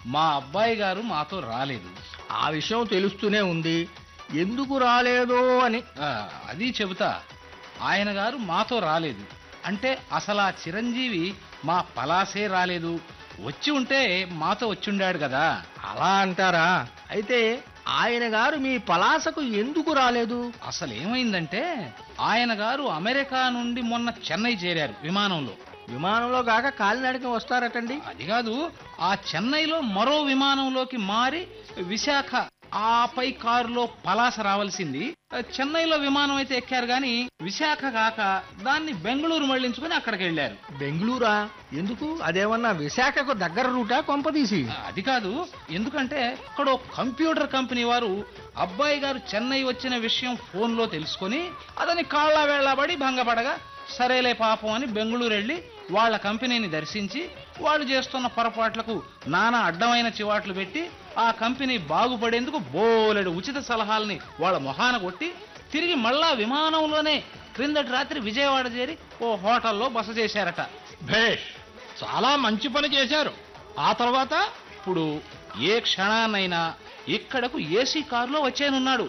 మా అబ్బాయి గారు మాతో రాలేదు ఆ విషయం తెలుస్తూనే ఉంది ఎందుకు రాలేదో అని ఆ, అది చెబుతా ఆయన గారు మాతో రాలేదు అంటే అసలు ఆ చిరంజీవి మా పలాసే రాలేదు వచ్చి ఉంటే మాతో వచ్చిండాడు కదా అలా అంటారా అయితే ఆయన గారు మీ పలాసకు ఎందుకు రాలేదు అసలు ఏమైందంటే ఆయన గారు అమెరికా నుండి మొన్న చెన్నై చేరారు విమానంలో విమానంలో కాక కాలినడక వస్తారటండి అది కాదు ఆ చెన్నైలో మరో విమానంలోకి మారి విశాఖ ఆపై కారులో పలాస రావాల్సింది చెన్నైలో విమానం అయితే ఎక్కారు గాని విశాఖ కాక దాన్ని బెంగళూరు మళ్లించుకుని అక్కడికి వెళ్ళారు బెంగళూరా ఎందుకు అదేమన్నా విశాఖకు దగ్గర రూటా కొంపదీసి అది కాదు ఎందుకంటే ఇక్కడ ఓ కంప్యూటర్ కంపెనీ వారు అబ్బాయి గారు చెన్నై వచ్చిన విషయం ఫోన్లో తెలుసుకొని అతని కాళ్ళ వేళ్లబడి భంగపడగా సరేలే పాపం అని బెంగళూరు వెళ్ళి వాళ్ళ కంపెనీని దర్శించి వాళ్ళు చేస్తున్న పొరపాట్లకు నానా అడ్డమైన చివాట్లు పెట్టి ఆ కంపెనీ బాగుపడేందుకు బోలెడు ఉచిత సలహాల్ని వాళ్ళ మొహాన కొట్టి తిరిగి మళ్ళా విమానంలోనే క్రిందటి రాత్రి విజయవాడ చేరి ఓ హోటల్లో బస చేశారట భేష్ చాలా మంచి పని చేశారు ఆ తర్వాత ఇప్పుడు ఏ క్షణాన్నైనా ఇక్కడకు ఏసీ కారులో వచ్చేనున్నాడు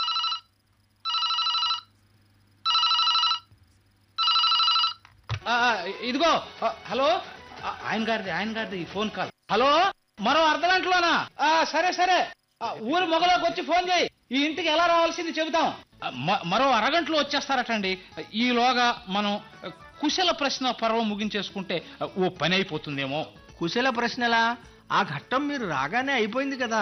ఆ, ఆ, ఇదిగో ఆ, హలో ఆ, ఆయన గారిది ఆయన గారిది ఈ ఫోన్ కాల్ హలో మరో అర్ధ గంటలోనా ఆ, సరే సరే ఆ, ఊరు మొగలోకి వచ్చి ఫోన్ చేయి ఈ ఇంటికి ఎలా రావాల్సింది చెబుతాం ఆ, మ- మరో అరగంటలో వచ్చేస్తారటండి ఈలోగా మనం ఆ, కుశల ప్రశ్న పర్వం ముగించేసుకుంటే ఆ, ఓ పని అయిపోతుందేమో కుశల ప్రశ్నలా ఆ ఘట్టం మీరు రాగానే అయిపోయింది కదా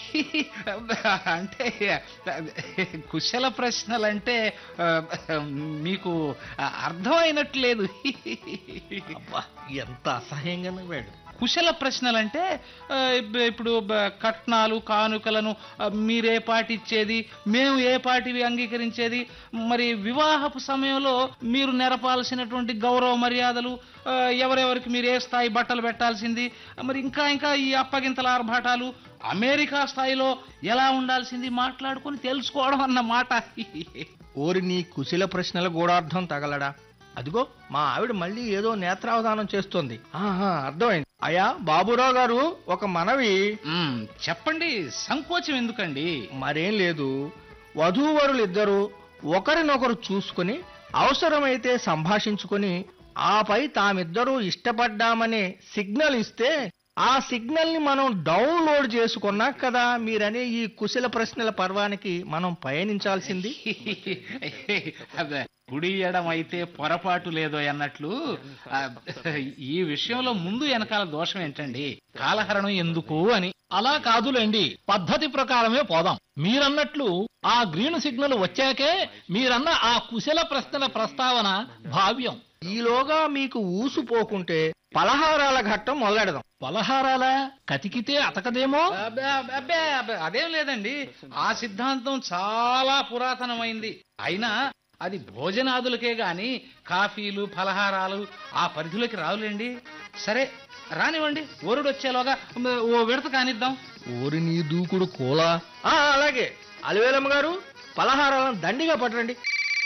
అంటే కుశల ప్రశ్నలంటే ఆ, మీకు అర్థమైనట్లేదు అబ్బా ఎంత అసహ్యంగా నవ్వాడు కుశల ప్రశ్నలంటే ఆ, ఇప్- ఇప్పుడు బ- కట్నాలు కానుకలను ఆ, మీరే పాటి ఇచ్చేది మేము ఏ పాటివి అంగీకరించేది మరి వివాహపు సమయంలో మీరు నెరపాల్సినటువంటి గౌరవ మర్యాదలు ఆ, ఎవరెవరికి మీరు ఏ స్థాయి బట్టలు పెట్టాల్సింది మరి ఇంకా ఇంకా ఈ అప్పగింతల ఆర్భాటాలు అమెరికా స్థాయిలో ఎలా ఉండాల్సింది మాట్లాడుకొని తెలుసుకోవడం అన్న మాట ఓరి నీ కుశల ప్రశ్నల గూఢార్థం తగలడా అదిగో మా ఆవిడ మళ్ళీ ఏదో నేత్రావధానం చేస్తోంది ఆహా అర్థమైంది అయ్యా బాబురావు గారు ఒక మనవి మ్, చెప్పండి సంకోచం ఎందుకండి మరేం లేదు వధూవరులు ఇద్దరు ఒకరినొకరు చూసుకుని అవసరమైతే సంభాషించుకుని ఆపై తామిద్దరూ ఇష్టపడ్డామనే సిగ్నల్ ఇస్తే ఆ సిగ్నల్ ని మనం డౌన్లోడ్ చేసుకున్నాక కదా మీరనే ఈ కుశల ప్రశ్నల పర్వానికి మనం పయనించాల్సింది అదే కుడి ఎడం అయితే పొరపాటు లేదో అన్నట్లు ఆ, ఈ విషయంలో ముందు వెనకాల దోషం ఏంటండి కాలహరణం ఎందుకు అని అలా కాదులేండి పద్ధతి ప్రకారమే పోదాం మీరన్నట్లు ఆ గ్రీన్ సిగ్నల్ వచ్చాకే మీరన్న ఆ కుశల ప్రశ్నల ప్రస్తావన భావ్యం ఈలోగా మీకు ఊసుపోకుంటే పలహారాల ఘట్టం మొదలెడదాం పలహారాలా కతికితే అతకదేమో అబ్బే, అబ్బే, అబ్బే, అదేం లేదండి ఆ సిద్ధాంతం చాలా పురాతనమైంది అయినా అది భోజనాదులకే గాని కాఫీలు ఫలహారాలు ఆ పరిధిలోకి రావులేండి సరే రానివ్వండి వరుడు వచ్చేలోగా మ, ఓ విడత కానిద్దాం ఊరి నీ దూకుడు కోలా ఆ, అలాగే అలివేలమ్మ గారు పలహారాలను దండిగా పట్టరండి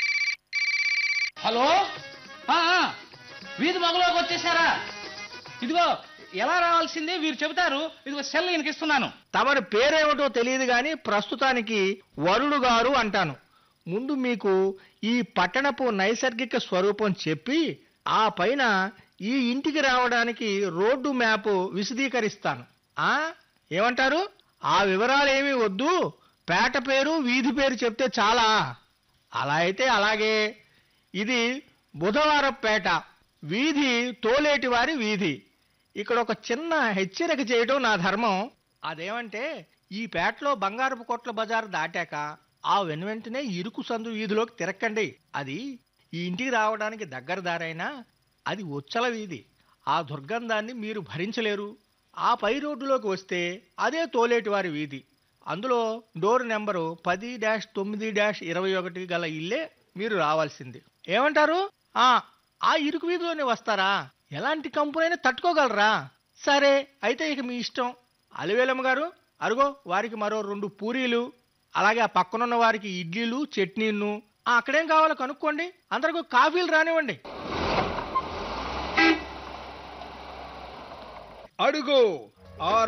హలో ఆ, ఆ, వీధి మగలోకి వచ్చేసారా ఇదిగో ఎలా రావాల్సింది వీరు చెబుతారు ఇదిగో సెల్ ఇస్తున్నాను తమరి పేరేమిటో తెలియదు గాని ప్రస్తుతానికి వరుడు గారు అంటాను ముందు మీకు ఈ పట్టణపు నైసర్గిక స్వరూపం చెప్పి ఆ పైన ఈ ఇంటికి రావడానికి రోడ్డు మ్యాప్ విశదీకరిస్తాను ఆ ఏమంటారు ఆ వివరాలేమీ వద్దు పేట పేరు వీధి పేరు చెప్తే చాలా అలా అయితే అలాగే ఇది బుధవారం పేట వీధి తోలేటి వారి వీధి ఇక్కడ ఒక చిన్న హెచ్చరిక చేయడం నా ధర్మం అదేమంటే ఈ పేటలో బంగారపు కొట్ల బజార్ దాటాక ఆ వెను వెంటనే ఇరుకు సందు వీధిలోకి తిరక్కండి అది ఈ ఇంటికి రావడానికి దగ్గర దారైనా అది ఉచ్చల వీధి ఆ దుర్గంధాన్ని మీరు భరించలేరు ఆ పై రోడ్డులోకి వస్తే అదే తోలేటి వారి వీధి అందులో డోర్ నెంబరు పది డాష్ తొమ్మిది డాష్ ఇరవై ఒకటి గల ఇల్లే మీరు రావాల్సింది ఏమంటారు ఆ ఆ ఇరుకు వీధిలోనే వస్తారా ఎలాంటి కంపెనీ తట్టుకోగలరా సరే అయితే ఇక మీ ఇష్టం అలివేలమ్మ గారు అరుగో వారికి మరో రెండు పూరీలు అలాగే ఆ పక్కనున్న వారికి ఇడ్లీలు చట్నీలు ఆ, అక్కడేం కావాలో కనుక్కోండి అందరికీ కాఫీలు రానివ్వండి అడుగు ఆ